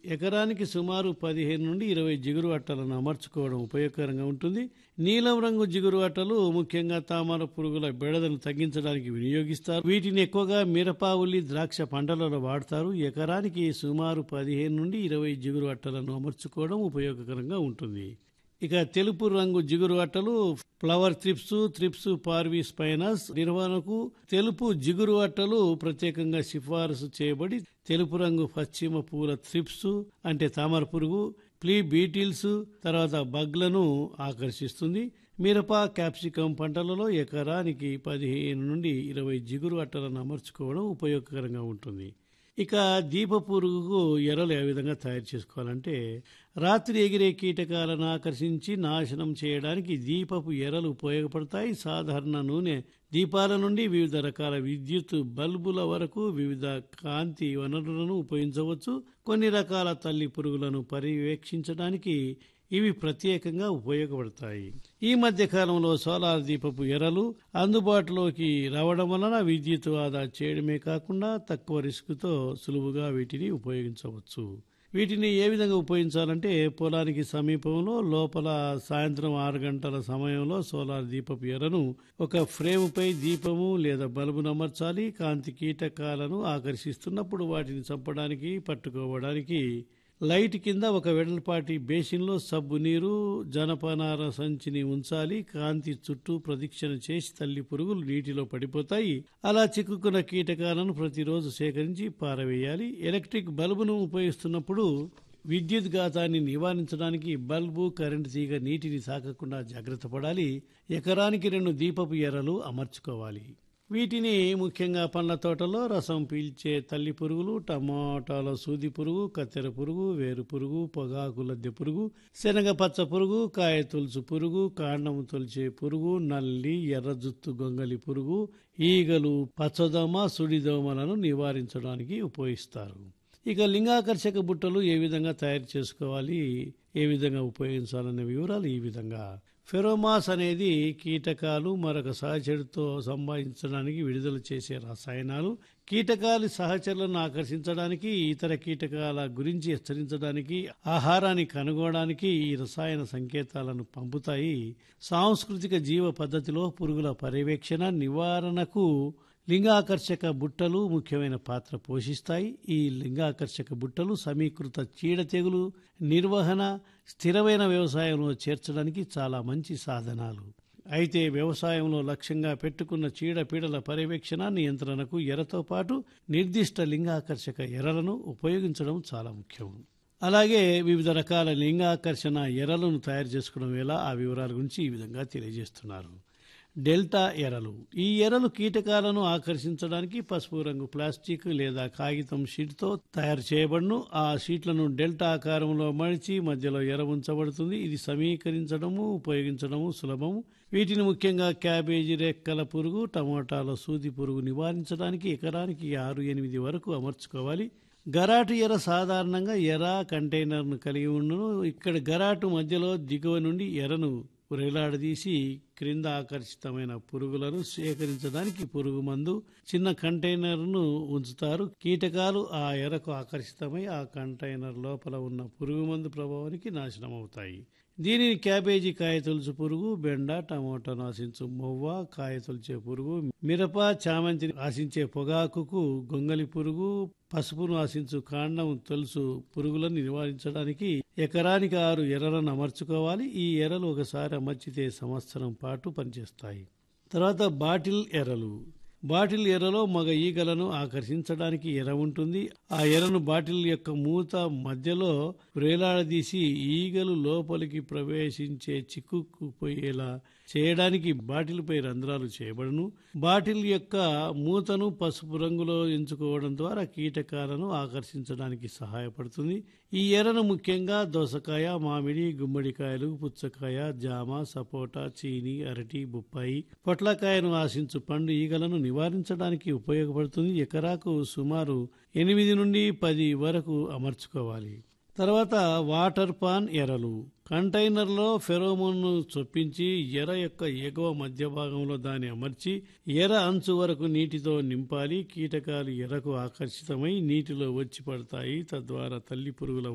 ఎకరానికి సుమారు పదిహేను నుండి ఇరవై జిగురు అట్టలను అమర్చుకోవడం ఉపయోగకరంగా ఉంటుంది నీలం రంగు జిగురు అట్టలు ముఖ్యంగా తామర పురుగుల బెడదను తగ్గించడానికి వినియోగిస్తారు వీటిని ఎక్కువగా మిరప ఉల్లి ద్రాక్ష పంటలలో వాడతారు ఎకరానికి సుమారు పదిహేను నుండి ఇరవై జిగురు అట్టలను అమర్చుకోవడం ఉపయోగకరంగా ఉంటుంది ఇక తెలుపు రంగు జిగురు అట్టలు flower thrips thrips parvispinus నిర్వహణకు తెలుపు జిగురు అట్టలు ప్రత్యేకంగా సిఫారసు చేయబడి తెలుపు రంగు పశ్చిమ పూల త్రిప్స్ అంటే తామర పురుగు ప్లీ బీటిల్స్ తర్వాత బగ్లను ఆకర్షిస్తుంది మిరప క్యాప్సికం పంటలలో ఎకరానికి పదిహేను నుండి ఇరవై జిగురు అట్టలను అమర్చుకోవడం ఉపయోగకరంగా ఉంటుంది ఇక దీప పురుగుకు ఎరలు ఏ విధంగా తయారు చేసుకోవాలంటే రాత్రి ఎగిరే కీటకాలను ఆకర్షించి నాశనం చేయడానికి దీపపు ఎరలు ఉపయోగపడతాయి సాధారణ నూనె దీపాల నుండి వివిధ రకాల విద్యుత్ బల్బుల వరకు వివిధ కాంతి వనరులను ఉపయోగించవచ్చు కొన్ని రకాల తల్లి పురుగులను పర్యవేక్షించడానికి ఇవి ప్రత్యేకంగా ఉపయోగపడతాయి ఈ మధ్య కాలంలో సోలార్ దీపపు ఎరలు అందుబాటులోకి రావడం వలన విద్యుత్ ఆదా చేయడమే కాకుండా తక్కువ రిస్క్తో సులువుగా వీటిని ఉపయోగించవచ్చు వీటిని ఏ విధంగా ఉపయోగించాలంటే పొలానికి సమీపంలో లోపల సాయంత్రం ఆరు గంటల సమయంలో సోలార్ దీపపు ఎరను ఒక ఫ్రేముపై దీపము లేదా బల్బును అమర్చాలి కాంతి కీటకాలను ఆకర్షిస్తున్నప్పుడు వాటిని చంపడానికి పట్టుకోవడానికి లైట్ కింద ఒక వెడల్పాటి బేసిన్లో సబ్బు నీరు జనపనార సంచిని ఉంచాలి కాంతి చుట్టూ ప్రదక్షిణ చేసి తల్లి పురుగులు నీటిలో పడిపోతాయి అలా చిక్కుకున్న కీటకాలను ప్రతిరోజు సేకరించి పారవేయాలి ఎలక్ట్రిక్ బల్బును ఉపయోగిస్తున్నప్పుడు విద్యుత్ ఘాతాన్ని నివారించడానికి బల్బు కరెంటు తీగ నీటిని తాకకుండా జాగ్రత్త పడాలి ఎకరానికి రెండు దీపపు ఎర్రలు అమర్చుకోవాలి వీటిని ముఖ్యంగా పండ్ల తోటలో రసం పీల్చే తల్లి పురుగులు టమాటాల సూది పురుగు కత్తెర పురుగు వేరు పురుగు పొగాకు లద్దె పురుగు శనగ పచ్చ పురుగు కాయ తులుసు పురుగు కాండము తొలిచే పురుగు నల్లి ఎర్ర జుత్తు గొంగలి పురుగు ఈగలు పచ్చదోమ సుడిదోమలను నివారించడానికి ఉపయోగిస్తారు ఇక లింగాకర్షక బుట్టలు ఏ విధంగా తయారు చేసుకోవాలి ఏ విధంగా ఉపయోగించాలనే వివరాలు ఈ విధంగా ఫెరోమాస్ అనేది కీటకాలు మరొక సహచరుతో సంభాషించడానికి విడుదల చేసే రసాయనాలు కీటకాలు సహచరులను ఆకర్షించడానికి ఇతర కీటకాల గురించి హెచ్చరించడానికి ఆహారాన్ని కనుగొనడానికి ఈ రసాయన సంకేతాలను పంపుతాయి సాంస్కృతిక జీవ పద్ధతిలో పురుగుల పర్యవేక్షణ నివారణకు లింగాకర్షక బుట్టలు ముఖ్యమైన పాత్ర పోషిస్తాయి ఈ లింగాకర్షక బుట్టలు సమీకృత చీడ తెగులు నిర్వహణ స్థిరమైన వ్యవసాయంలో చేర్చడానికి చాలా మంచి సాధనాలు అయితే వ్యవసాయంలో లక్ష్యంగా పెట్టుకున్న చీడపీడల పర్యవేక్షణ నియంత్రణకు ఎరతో పాటు నిర్దిష్ట లింగాకర్షక ఎరలను ఉపయోగించడం చాలా ముఖ్యం అలాగే వివిధ రకాల లింగాకర్షణ ఎరలను తయారు చేసుకోవడం ఎలా ఆ వివరాల గురించి ఈ విధంగా తెలియజేస్తున్నారు డెల్టా ఎరలు ఈ ఎరలు కీటకాలను ఆకర్షించడానికి పసుపు రంగు ప్లాస్టిక్ లేదా కాగితం షీట్తో తయారు చేయబడును ఆ షీట్లను డెల్టా ఆకారంలో మడిచి మధ్యలో ఎర ఉంచబడుతుంది ఇది సమీకరించడము ఉపయోగించడము సులభము వీటిని ముఖ్యంగా క్యాబేజీ రెక్కల పురుగు టమోటాల సూది పురుగు నివారించడానికి ఎకరానికి ఆరు ఎనిమిది వరకు అమర్చుకోవాలి గరాటు ఎర సాధారణంగా ఎర కంటైనర్ను కలిగి ఉండును ఇక్కడ గరాటు మధ్యలో దిగువ నుండి ఎరను వేలాడదీసి క్రింద ఆకర్షితమైన పురుగులను సేకరించడానికి పురుగు మందు చిన్న కంటైనర్ను ఉంచుతారు కీటకాలు ఆ ఎరకు ఆకర్షితమై ఆ కంటైనర్ లోపల ఉన్న పురుగు మందు ప్రభావానికి నాశనం అవుతాయి దీనిని క్యాబేజీ కాయ తొలుచు పురుగు బెండ టమోటాను ఆశించు మొవ్వ కాయ తొలిచే పురుగు మిరప చామంతిని ఆశించే పొగాకుకు గొంగలి పురుగు పసుపును ఆశించు కాండం తొలుసు పురుగులను నివారించడానికి ఎకరానికి ఆరు ఎర్రలను అమర్చుకోవాలి ఈ ఎర్రలు ఒకసారి అమర్చితే సంవత్సరం పాటు పనిచేస్తాయి తర్వాత బాటిల్ ఎర్రలు బాటిల్ ఎర్రలో మగ ఈగలను ఆకర్షించడానికి ఎర ఉంటుంది ఆ ఎరను బాటిల్ యొక్క మూత మధ్యలో వేలాడదీసి ఈగలు లోపలికి ప్రవేశించే చిక్కుకుపోయేలా చేయడానికి బాటిల్పై రంధ్రాలు చేయబడును బాటిల్ యొక్క మూతను పసుపు రంగులో ఎంచుకోవడం ద్వారా కీటకాలను ఆకర్షించడానికి సహాయపడుతుంది ఈ ఎరను ముఖ్యంగా దోసకాయ మామిడి గుమ్మడికాయలు పుచ్చకాయ జామ సపోటా చీని అరటి బొప్పాయి పొట్లకాయను ఆశించు పండు ఈగలను నివారించడానికి ఉపయోగపడుతుంది ఎకరాకు సుమారు ఎనిమిది నుండి పది వరకు అమర్చుకోవాలి తర్వాత వాటర్ పాన్ ఎరలు కంటైనర్లో ఫెరోమోన్ను చొప్పించి ఎర యొక్క ఎగువ మధ్య భాగంలో దాన్ని అమర్చి ఎర అంచు వరకు నీటితో నింపాలి కీటకాలు ఎరకు ఆకర్షితమై నీటిలో వచ్చి పడతాయి తద్వారా తల్లి పురుగుల